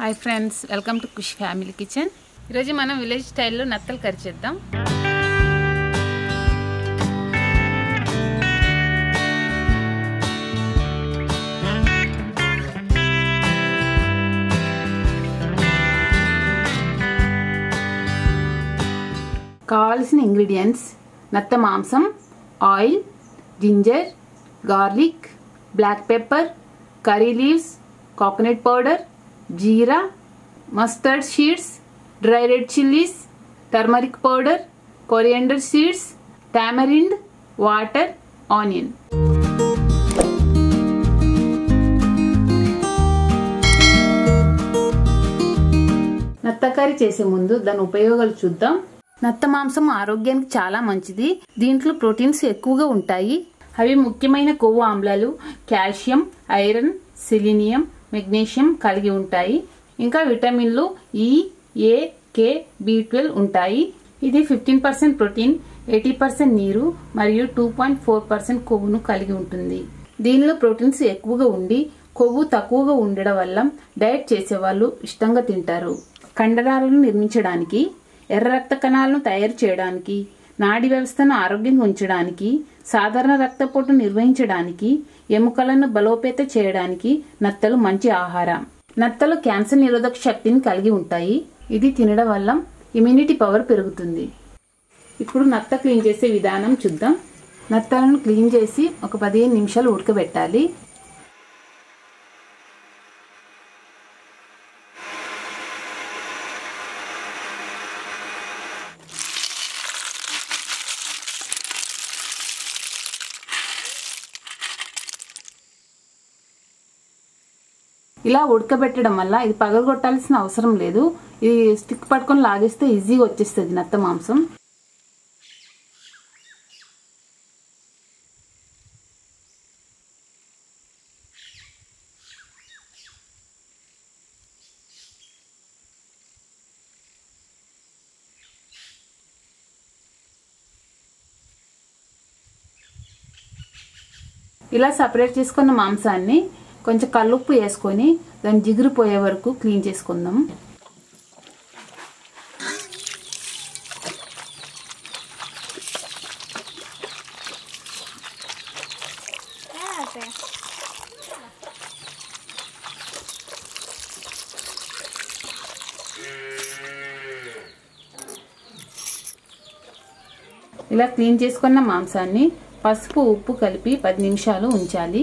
hi friends welcome to Khush family kitchen ఈరోజు మనం village స్టైల్లో నత్తలు కర్రీ చేద్దాం కావాల్సిన ఇంగ్రీడియంట్స్ నత్త మాంసం oil ginger garlic black pepper curry leaves coconut powder jeera mustard seeds dry red chillies turmeric powder coriander seeds tamarind water onion నత్త curry చేసే ముందు దాని ఉపయోగాలు చూద్దాం నత్త మాంసం ఆరోగ్యానికి చాలా మంచిది దీంట్లో ప్రోటీన్స్ ఎక్కువగా ఉంటాయి అవి ముఖ్యమైన కొవ్వు ఆమ్లాలు కాల్షియం ఐరన్ సిలినియం మెగ్నీషియం కలిగి ఉంటాయి ఇంకా విటమిన్లు ఈ ఏ కే బి ట్వెల్వ్ ఉంటాయి ఇది fifteen percent protein eighty percent నీరు మరియు టూ పాయింట్ ఫోర్ పర్సెంట్ కొవ్వును కలిగి ఉంటుంది దీనిలో ప్రోటీన్స్ ఎక్కువగా ఉండి కొవ్వు తక్కువగా ఉండడం వల్ల డైట్ చేసేవాళ్ళు ఇష్టంగా తింటారు కండరాలను నిర్మించడానికి ఎర్ర రక్త కణాలను తయారు చేయడానికి నాడి వ్యవస్థను ఆరోగ్యంగా ఉంచడానికి సాధారణ రక్తపోటు నిర్వహించడానికి ఎముకలను బలోపేత చేయడానికి నత్తలు మంచి ఆహారం నత్తలు క్యాన్సర్ నిరోధక శక్తిని కలిగి ఉంటాయి ఇది తినడం వల్ల ఇమ్యూనిటీ పవర్ పెరుగుతుంది ఇప్పుడు నత్త క్లీన్ చేసే విధానం చూద్దాం నత్తలను క్లీన్ చేసి ఒక పదిహేను నిమిషాలు ఉడకబెట్టాలి ఇలా ఉడకబెట్టడం వల్ల ఇది పగలగొట్టాల్సిన అవసరం లేదు ఇది స్టిక్ పట్టుకొని లాగేస్తే ఈజీగా వచ్చేస్తుంది నత్త మాంసం ఇలా సపరేట్ చేసుకున్న మాంసాన్ని కొంచెం కల్లుప్పు వేసుకొని దాన్ని జిగురు పోయే వరకు క్లీన్ చేసుకుందాం ఇలా క్లీన్ చేసుకున్న మాంసాన్ని పసుపు ఉప్పు కలిపి పది నిమిషాలు ఉంచాలి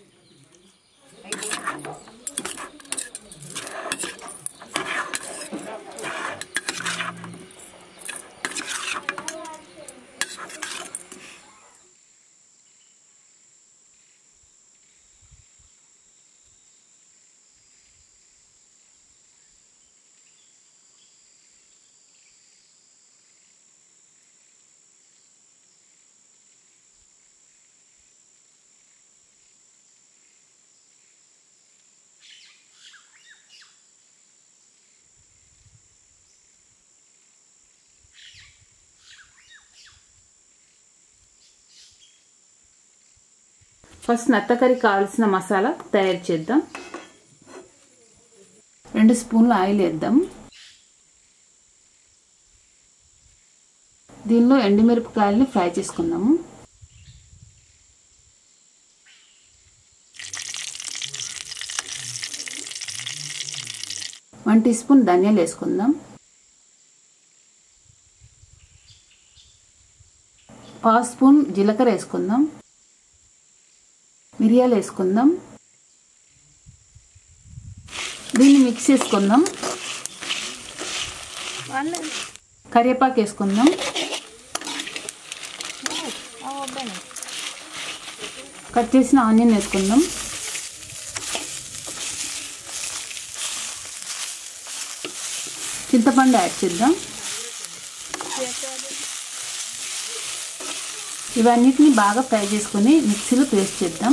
ఫస్ట్ నత్తకరి కావాల్సిన మసాలా తయారు చేద్దాం రెండు స్పూన్లు ఆయిల్ వేద్దాం దీనిలో ఎండుమిరపకాయలని ఫ్రై చేసుకుందాము వన్ టీ స్పూన్ ధనియాలు వేసుకుందాం పావు స్పూన్ జీలకర్ర వేసుకుందాం మిరియాలు వేసుకుందాం దీన్ని మిక్స్ చేసుకుందాం కరివేపాకు వేసుకుందాం కట్ చేసిన ఆనియన్ వేసుకుందాం చింతపండు యాడ్ చేద్దాం ఇవన్నిటిని బాగా ఫ్రై చేసుకొని మిక్సీలో పేస్ట్ చేద్దాం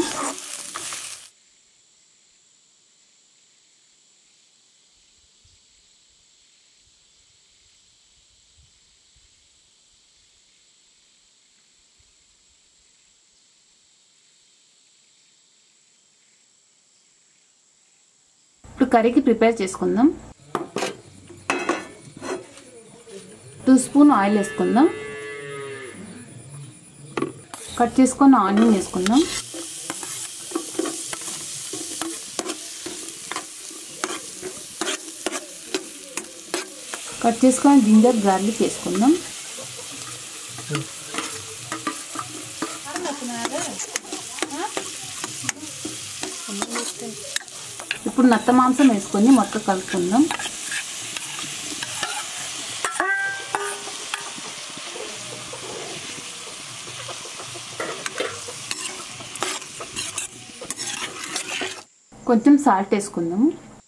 ఇప్పుడు కర్రీకి ప్రిపేర్ చేసుకుందాం టూ స్పూన్ ఆయిల్ వేసుకుందాం కట్ చేసుకొని ఆనియన్ వేసుకుందాం కట్ చేసుకొని జింజర్ గార్లిక్ వేసుకుందాం ఇప్పుడు నత్త మాంసం వేసుకొని మొత్తం కలుపుకుందాం కొంచెం సాల్ట్ వేసుకుందాము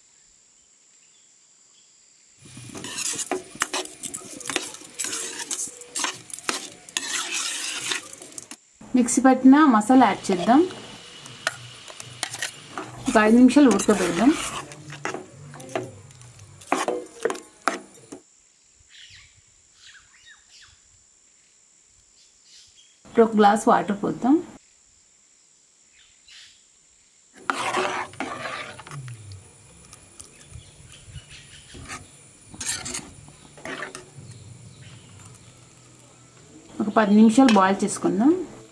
మిక్సీ పట్టిన మసాలా యాడ్ చేద్దాం ఒక ఐదు నిమిషాలు ఉడకబెడదాం ఇప్పుడు ఒక గ్లాస్ వాటర్ పోద్దాం ఒక పది నిమిషాలు బాయిల్ చేసుకుందాం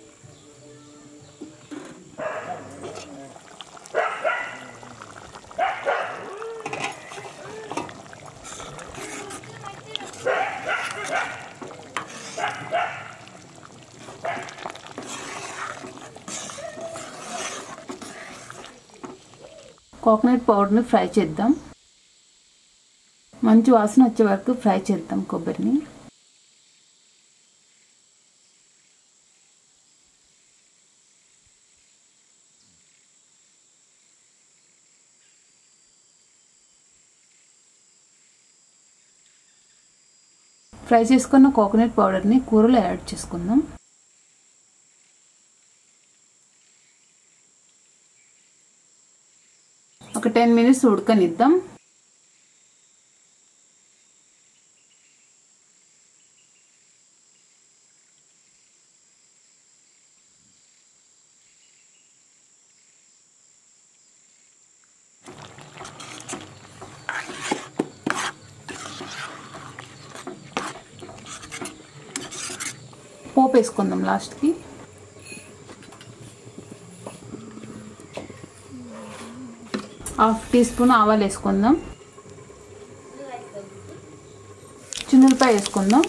కోకోనట్ పౌడర్ని ఫ్రై చేద్దాం మంచి వాసన వచ్చే వరకు ఫ్రై చేద్దాం కొబ్బరిని ఫ్రై చేసుకున్న కోకోనట్ పౌడర్ని కూరలో యాడ్ చేసుకుందాం ఒక టెన్ మినిట్స్ ఉడకనిద్దాం పోపు వేసుకుందాం లాస్ట్కి హాఫ్ టీ స్పూన్ ఆవాలు వేసుకుందాం చిన్నులపాయ వేసుకుందాం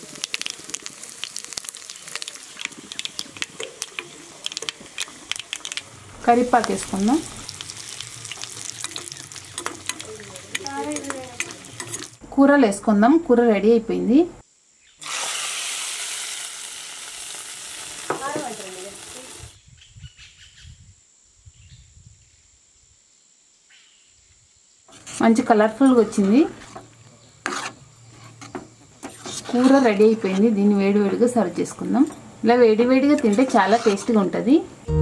కరివేపాకు వేసుకుందాం కూరలు వేసుకుందాం కూర రెడీ అయిపోయింది మంచి కలర్ఫుల్గా వచ్చింది కూర రెడీ అయిపోయింది దీన్ని వేడివేడిగా సర్వ్ చేసుకుందాం ఇలా వేడివేడిగా తింటే చాలా టేస్టీగా ఉంటుంది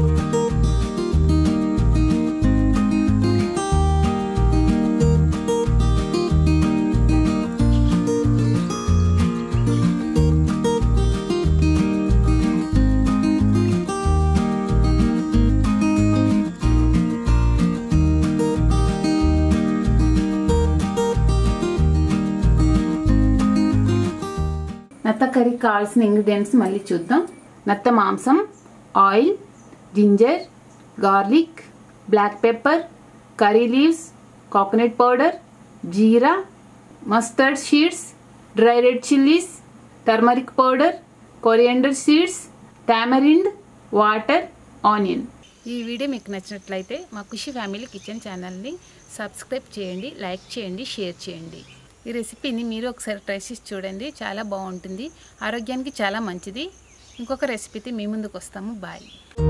నత్త కర్రీకి కావాల్సిన ఇంగ్రీడియంట్స్ మళ్ళీ చూద్దాం నత్త మాంసం oil ginger garlic black pepper curry leaves coconut powder jeera mustard seeds dry red chillies turmeric powder coriander seeds tamarind water onion ఈ వీడియో మీకు నచ్చినట్లయితే మా ఖుషి ఫ్యామిలీ కిచెన్ ఛానల్ని సబ్స్క్రైబ్ చేయండి లైక్ చేయండి షేర్ చేయండి ఈ రెసిపీని మీరు ఒకసారి ట్రై చేసి చూడండి చాలా బాగుంటుంది ఆరోగ్యానికి చాలా మంచిది ఇంకొక రెసిపీతో మీ ముందుకు వస్తాము బాయ్